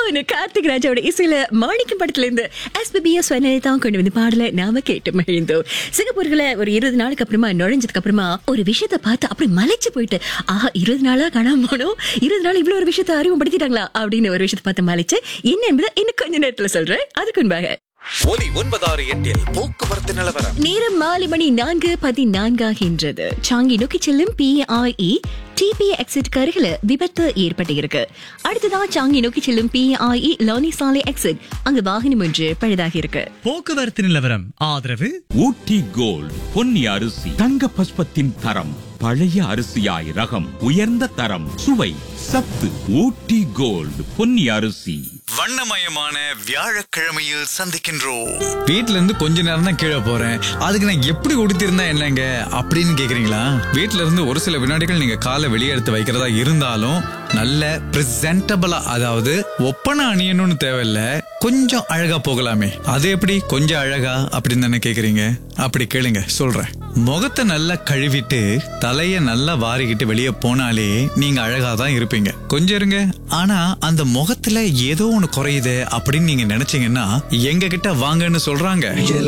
ஒன்னு கார்த்திக் ராஜாவோட இசையில மாணிக்கம் படத்துல இருந்து எஸ்பிபிஎஸ் தான் கொண்டு வந்து பாடல நாம கேட்டு மகிழ்ந்தோம் சிங்கப்பூர்ல ஒரு இருபது நாளுக்கு அப்புறமா நுழைஞ்சதுக்கு அப்புறமா ஒரு விஷயத்த பார்த்து அப்படி மலைச்சு போயிட்டு ஆஹா இருபது நாளா காணாம போனோம் இருபது நாள் இவ்வளவு ஒரு விஷயத்த அறிமுகப்படுத்திட்டாங்களா அப்படின்னு ஒரு விஷயத்த பார்த்து மலைச்சு என்ன என்பதை இன்னும் கொஞ்ச நேரத்துல சொல்றேன் அதுக்கு முன்பாக ஒலி ஒன்பதாறு எட்டில் போக்குவரத்து நிலவரம் நேரம் மாலை மணி நான்கு பதினான்காகின்றது சாங்கி நோக்கி செல்லும் பிஐஇ டிபி எக்ஸிட் அருகில விபத்து ஏற்பட்டு இருக்கு அடுத்ததான் சாங்கி நோக்கி செல்லும் பிஐஇ லானி சாலை எக்ஸிட் அங்கு வாகனம் ஒன்று பழுதாகி இருக்கு போக்குவரத்து நிலவரம் ஆதரவு ஊட்டி கோல்ட் பொன்னி அரிசி தங்க பஸ்பத்தின் தரம் பழைய அரிசியாய் ரகம் உயர்ந்த தரம் சுவை சத்து ஊட்டி கோல்ட் பொன்னி அரிசி வண்ணமயமான வியாழக்கிழமையில் சந்திக்கின்றோம் வீட்ல இருந்து கொஞ்ச நேரம் தான் கீழே போறேன் அதுக்கு நான் எப்படி உடுத்திருந்தா என்னங்க அப்படின்னு கேக்குறீங்களா வீட்ல இருந்து ஒரு சில வினாடிகள் நீங்க காலை வெளியே எடுத்து வைக்கிறதா இருந்தாலும் நல்ல பிரசன்டபிளா அதாவது ஒப்பனை அணியணும்னு தேவையில்ல கொஞ்சம் அழகா போகலாமே அது எப்படி கொஞ்சம் அழகா அப்படின்னு தானே கேக்குறீங்க அப்படி கேளுங்க சொல்றேன் முகத்தை நல்லா கழுவிட்டு தலைய நல்லா வாரிக்கிட்டு வெளியே போனாலே நீங்க அழகா தான் இருப்பீங்க கொஞ்சம் இருங்க ஆனா அந்த முகத்துல ஏதோ ஒண்ணு குறையுது அப்படின்னு நீங்க நினைச்சீங்கன்னா எங்க கிட்ட வாங்கன்னு சொல்றாங்க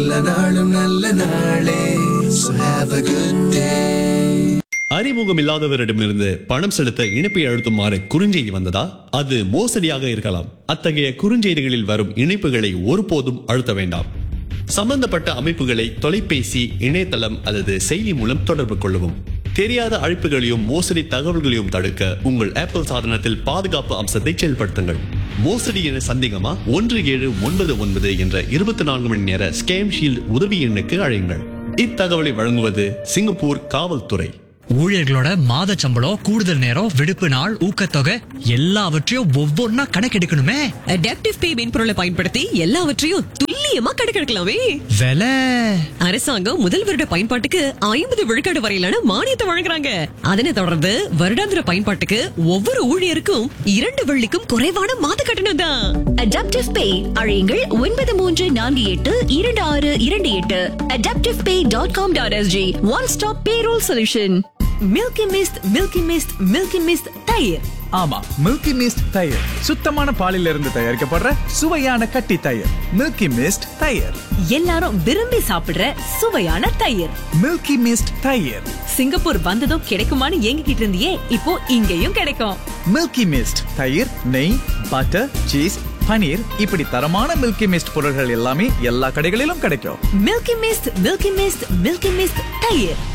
அறிமுகம் இல்லாதவரிடமிருந்து பணம் செலுத்த இணைப்பை அழுத்துமாறு குறுஞ்செய்தி வந்ததா அது மோசடியாக இருக்கலாம் அத்தகைய குறுஞ்செய்திகளில் வரும் இணைப்புகளை ஒருபோதும் அழுத்த வேண்டாம் சம்பந்தப்பட்ட அமைப்புகளை தொலைபேசி இணையதளம் அல்லது செயலி மூலம் தொடர்பு கொள்ளவும் தெரியாத அழைப்புகளையும் மோசடி தகவல்களையும் தடுக்க உங்கள் ஆப்பிள் சாதனத்தில் பாதுகாப்பு அம்சத்தை செயல்படுத்துங்கள் மோசடி என சந்தேகமா ஒன்று ஏழு ஒன்பது ஒன்பது என்ற இருபத்தி நான்கு மணி நேர ஸ்கேம் ஷீல்ட் உதவி எண்ணுக்கு அழையுங்கள் இத்தகவலை வழங்குவது சிங்கப்பூர் காவல்துறை ஊழியர்களோட மாத சம்பளம் கூடுதல் நேரம் விடுப்பு நாள் ஊக்கத்தொகை எல்லாவற்றையும் ஒவ்வொன்னா கணக்கெடுக்கணுமே அடாப்டிவ் பே மென்பொருளை பயன்படுத்தி எல்லாவற்றையும் துல்லியமா கணக்கெடுக்கலாமே விலை அரசாங்கம் முதல் வருட பயன்பாட்டுக்கு ஐம்பது விழுக்காடு வரையிலான மானியத்தை வழங்குறாங்க அதனை தொடர்ந்து வருடாந்திர பயன்பாட்டுக்கு ஒவ்வொரு ஊழியருக்கும் இரண்டு வெள்ளிக்கும் குறைவான மாத கட்டணம் தான் அடாப்டிவ் பே அழையுங்கள் ஒன்பது மூன்று நான்கு எட்டு இரண்டு ஆறு இரண்டு எட்டு adaptive pay dot com dot SG one stop payroll solution milky mist milky mist milky mist தயிர் ஆமா மில்கி மிஸ்ட் தயிர் சுத்தமான பாலில் இருந்து தயாரிக்கப்படுற சுவையான கட்டி தயிர் மில்கி மிஸ்ட் தயிர் எல்லாரும் விரும்பி சாப்பிடுற சுவையான தயிர் மில்கி மிஸ்ட் தயிர் சிங்கப்பூர் வந்ததும் கிடைக்குமான்னு ஏங்கிக்கிட்டு இருந்தியே இப்போ இங்கேயும் கிடைக்கும் மில்கி மிஸ்ட் தயிர் நெய் பட்டர் சீஸ் பனீர் இப்படி தரமான மில்கி மிஸ்ட் பொருட்கள் எல்லாமே எல்லா கடைகளிலும் கிடைக்கும் milky mist milky mist milky mist தயிர்